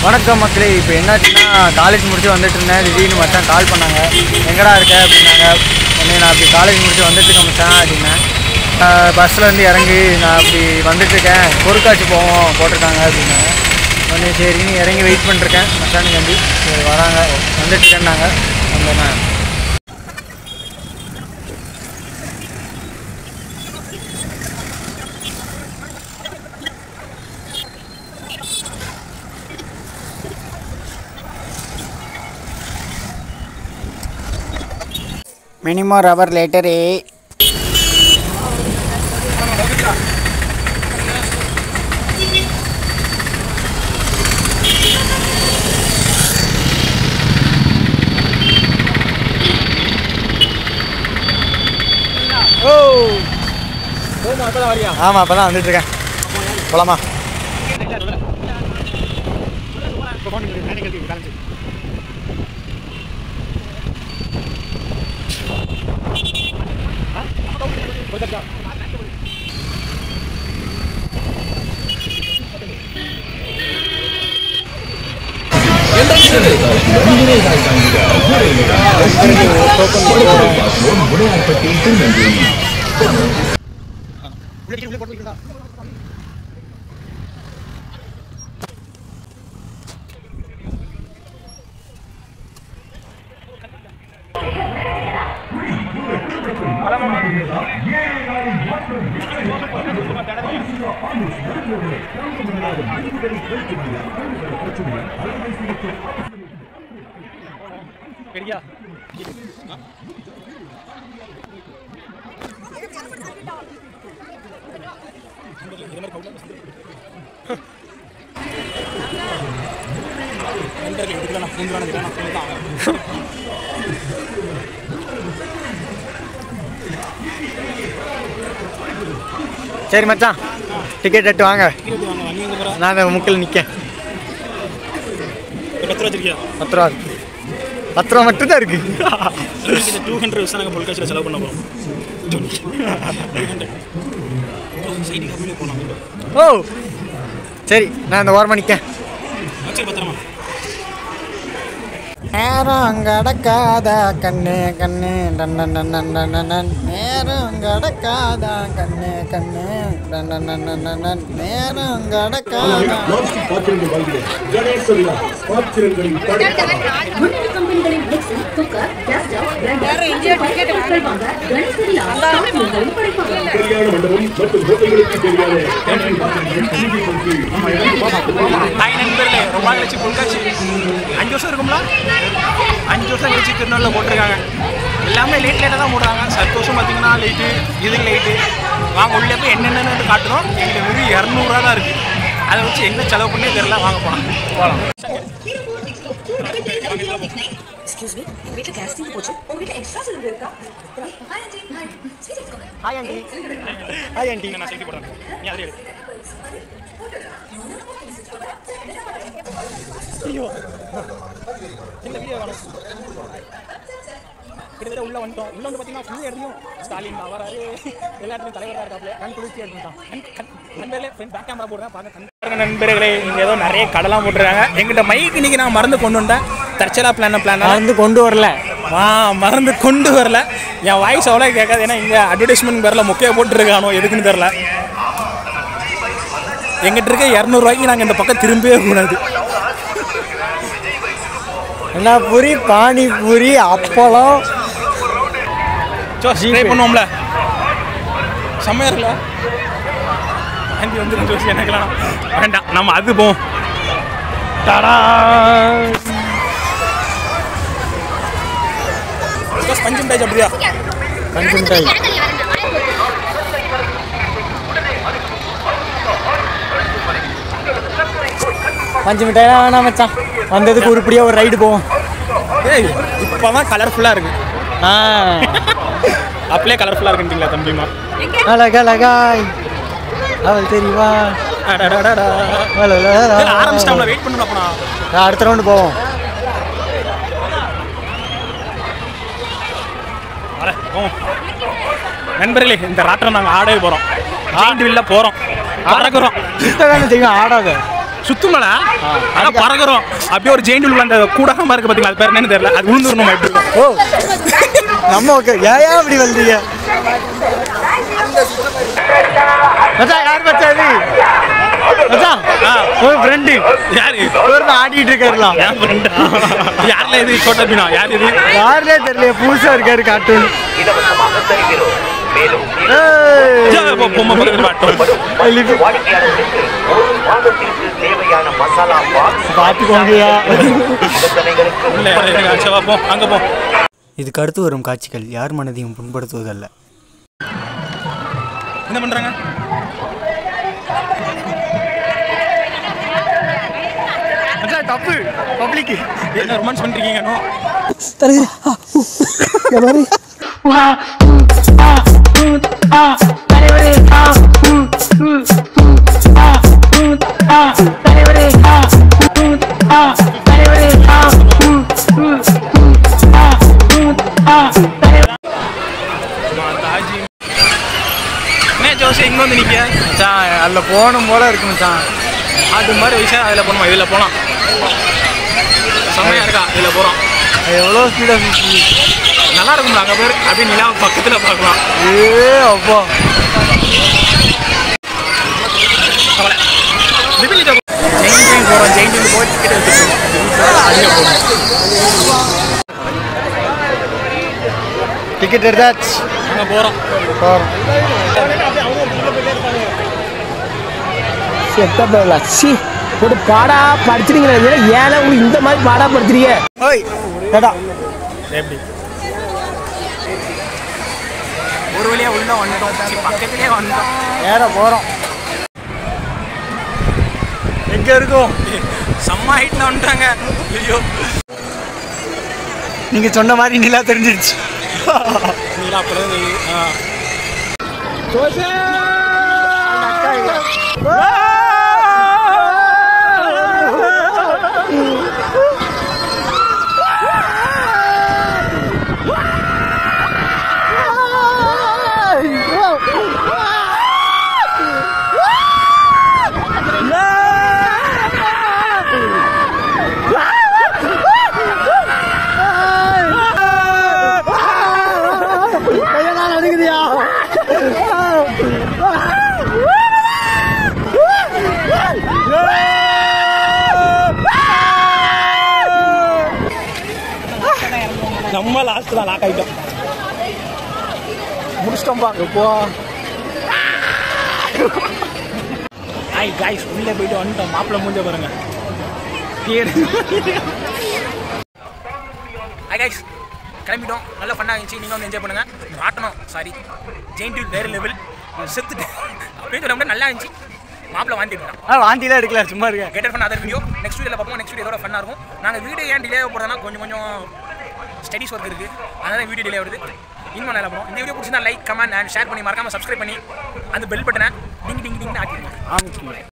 வணக்கம் மக்களே இப்போ என்னாச்சுன்னா காலேஜ் முடிச்சு வந்துட்டு இருந்தேன் திடீர்னு மச்சான் கால் பண்ணாங்க எங்கடா இருக்க அப்படின்னாங்க உடனே நான் அப்படி காலேஜ் முடிச்சு வந்துட்டு இருக்கேன் மச்சான் அப்படின்னேன் பஸ்ஸில் இருந்து இறங்கி நான் அப்படி வந்துட்டு இருக்கேன் பொருட்காட்சி போவோம் போட்டிருக்காங்க அப்படின்னாங்க உடனே சரின்னு இறங்கி வெயிட் பண்ணிருக்கேன் மச்சானுக்கு வந்து சரி வராங்க வந்துட்டு இருக்கேன்னாங்க வந்தேன் Many more hour later, eh? ஆமாம் அப்போ தான் வந்துட்டு இருக்கேன் போலாமா சரி மச்சான் டிக்கெட் எடுத்து வாங்க நான் அந்த முக்கில் நிற்கேன் பத்து ரூபா வச்சிருக்கியா பத்து ரூபா இருக்கு பத்து ரூபா மட்டும்தான் இருக்கு இந்த டூ ஹண்ட்ரட் வருஷம் நாங்கள் பொருட்காட்சியில் செலவு பண்ண போகிறோம் டூ ஹண்ட்ரட் சைடு கம்மியில் போனோம் ஓ சரி நான் இந்த ஓரமாக நிற்கேன் சரி பத்திரமா நேரம் கடக்காத கண்ணு கண்ணு டன்னன் டன்னன் டன்னன். நேரம் கடக்காத கண்ணு கண்ணு டன்னன் டன்னன் டன்னன். நேரம் கடக்காத பாத்திரங்கள் வாழ்கிறேன் கணேச விழா பாத்திரங்களின் படைப்பாளர் முன்னணி கம்பெனிகளின் mixie cooker gas stove grinder பழைய பொருட்கள் வாங்க கணேசரியா சாப்பிடுங்கள் படைப்பாங்க கல்யாண மண்டபம் மற்றும் ஹோட்டல்களுக்கு தேவையான கேட்டரிங் பாத்திரங்கள் சிகிச்சை ஹாய் நண்பர்களே ரொம்ப நாள் கழிச்சு பொருட்காட்சி அஞ்சு வருஷம் இருக்கும்ல அஞ்சு வருஷம் கழிச்சு திருநெல்வேலியில் போட்டிருக்காங்க எல்லாமே லேட் லேட்டாக தான் போடுறாங்க சந்தோஷம் பார்த்தீங்கன்னா லைட்டு இது லைட்டு வாங்க உள்ளே போய் என்னென்னு காட்டுறோம் எங்களுக்கு வெறும் இரநூறுவா தான் இருக்குது அதை வச்சு என்ன செலவு பண்ணி தெரியல வாங்க போகலாம் போகலாம் எக்ஸ்கியூஸ் மீ எங்க வீட்ல கேஸ் தீர்ந்து போச்சு உங்க வீட்ல எக்ஸ்ட்ரா சிலிண்டர் இருக்கா ஹாய் ஆண்டி ஹாய் ஸ்வீட் எடுத்துக்கோங்க ஹாய் ஆண்டி ஹாய் ஆண்டி நான் சேர்த்து போடுறேன் நீ அதிலே எடு ஐயோ இந்த வீடியோ வேணும் கிட்டத்தட்ட உள்ள வந்துட்டோம் உள்ள வந்து பார்த்தீங்கன்னா ஃபுல் இடத்தையும் ஸ்டாலின் தான் வராரு எல்லா இடத்துலையும் தலைவராக இருக்காப்ல கண் குளிர்ச்சி எடுத்துட்டான் நண்பர்களே ஃப்ரெண்ட் பேக் கேமரா போடுறேன் பாருங்க நண்பர்களே இங்கே ஏதோ நிறைய கடலாம் போட்டுருக்காங்க எங்கிட்ட மைக் இன்னைக்கு நான் மறந்து கொண்டு வந்தேன் தற்செயலா பிளான் பிளான் மறந்து கொண்டு வரல ஆ மறந்து கொண்டு வரல என் வாய்ஸ் அவ்வளோ கேட்காது ஏன்னா இங்கே அட்வர்டைஸ்மெண்ட் பேரில் முக்கிய போட்டுருக்கானோ எதுக்குன்னு தெரில எங்கிட்ட இருக்க இரநூறுவாய்க்கு நாங்கள் இந்த பக்கம் திரும்பவே கூடாது என்ன பூரி பானிபூரி அப்பளம் சோ ட்ரை பண்ணுவோம்ல செம்மையா இருக்குல்ல ஆண்டி வந்து ஜோசி எனக்குலாம் வேண்டாம் நம்ம அது போவோம் டடா பஞ்சு மிட்டாய் அப்படியா பஞ்சு மிட்டாய் பஞ்சு மிட்டாய்லாம் வேணாம் மச்சான் வந்ததுக்கு உருப்படியாக ஒரு ரைடு போவோம் ஏய் இப்போ தான் கலர்ஃபுல்லாக இருக்கு ஆ அப்படியே கலர்ஃபுல்லாக இருக்குன்றீங்களா தம்பிமா அழகழகாய் அவள் தெரியுமா அடடடடா. அழகழகா. ஏய், ஆரம்பிச்சிட்டாங்களா வெயிட் பண்ணணும் அப்பனா நான் அடுத்த ரவுண்டு போவோம் வர போவோம் நண்பர்களே இந்த ராட்டினம் நாங்கள் ஆடவே போகிறோம் ஜாயிண்ட் வீல்ல போகிறோம் பறக்குறோம் சுத்த தானே தெரியும் ஆடாத சுத்துமலை அதான் பறக்குறோம் அப்படியே ஒரு ஜெயின் உள்ள அந்த கூடகமா இருக்கு பாத்தீங்களா அது பேர் என்னன்னு தெரியல அது விழுந்துடணும் எப்படி ஓ நம்ம ஓகே ஏன் அப்படி வந்தீங்க மச்சான் யார் மச்சான் இது மச்சான் ஆ. ஒரு ஃப்ரெண்டு யாரு ஒரு ஆடிட்டு இருக்காருலாம் யார் friend? யார்ல இது சோட்டா பீனா யார் இது யாருலே தெரியல புதுசா இருக்காரு கார்ட்டூன் இலவசமாக தருகிறோம் மேலும் ஜா, பொ- பொம்மை பக்கத்துல பாட்டும் வாடிக்கையாளர்களுக்கு ஒரு மாதத்திற்கு தேவையான மசாலா பாக்ஸ் பார்த்துக்கோங்கயா நிபந்தனைகளுக்கு இல்ல, இல்ல, சரி, வா, போ அங்க போ இதுக்கு அடுத்து வரும் காட்சிகள் யார் மனதையும் புண்படுத்துவதல்ல என்ன பண்றாங்க மச்சான் தப்பு பப்ளிக்கு என்ன ரொமான்ஸ் பண்றீங்க இன்னும்? மாதாஜி. என்ன ஜோசி இங்க வந்து நிக்க மச்சான் அதில் போகணும் போல இருக்கு மச்சான் அது மாதிரி விஷயம் அதில் போகணுமா இதில் போகலாம் செம்மையா இருக்கா இதில் போகிறோம் அது எவ்வளோ ஸ்பீடாக சுற்றி நல்லா இருக்கும்ல அங்கே பேர் அப்படியே நிலா பக்கத்தில் பார்க்கலாம் ஏ அப்பா கவலை விபிலி ஜெயின் ட்ரெயின் போகிறோம் ஜெயின் ட்ரெயின் போய் டிக்கெட் எடுத்துக்கணும் அதில் போகணும் டிக்கெட் எடுத்தாச்சு அங்கே போகிறோம் போகிறோம் செத்த பேரலா சி ஒரு பாடா படிச்சிருங்களே ஏன்னா உங்களுக்கு இந்த மாதிரி பாடா படிச்சிருக்க ஓய் ஏடா எப்படி ஒரு வழியா உள்ள வந்துட்டோம் சரி, பக்கத்திலே வந்துட்டோம் நேர போகிறோம் எங்கே இருக்கோம் செம்ம ஹைட்ல வந்துட்டாங்க ஐயோ நீங்கள் சொன்ன மாதிரி நிலா தெரிஞ்சிருச்சு நீலா அப்புறம் தெரியுது. ஆ. நம்ம லாஸ்ட் தான் லாக் ஆயிட்டோம் முடிச்சிட்டோம்பா இப்போ ஐ காய்ஸ் உள்ளே போயிட்டு வந்துட்டோம் மாப்பிள்ளை மூஞ்ச பாருங்க பேர் ஹாய் கைஸ் கிளம்பிட்டோம் நல்ல ஃபன்னாக இருந்துச்சு நீங்கள் வந்து என்ஜாய் பண்ணுங்க மாட்டணும் சாரி ஜெயின் டியூட் வேறு லெவல் செத்துட்டு அப்படின்னு சொல்ல முடியாது நல்லா இருந்துச்சு மாப்பிள்ளை வாங்கிட்டு ஆ வாந்திலாம் எடுக்கல சும்மா இருக்கேன் கெட்டர் பண்ண அதர் வீடியோ நெக்ஸ்ட் வீடியோவில் பார்ப்போம் நெக்ஸ்ட் வீடியோ ஃபன்னாக இருக்கும் நாங்கள் வீடியோ ஏன் டிலே போடுறதுனா கொஞ்சம் கொஞ்சம் ஸ்டடிஸ் ஒர்க் இருக்குது அதனால வீடியோ டிலே வருது இன்னும் நல்லா போகும் இந்த வீடியோ பிடிச்சிருந்தா லைக் கமெண்ட் அண்ட் ஷேர் பண்ணி மறக்காம சப்ஸ்கிரைப் பண்ணி அந்த பெல் பட்டனை டிங் டிங் டிங்னு ஆக்கிடுங்க ஆமாம்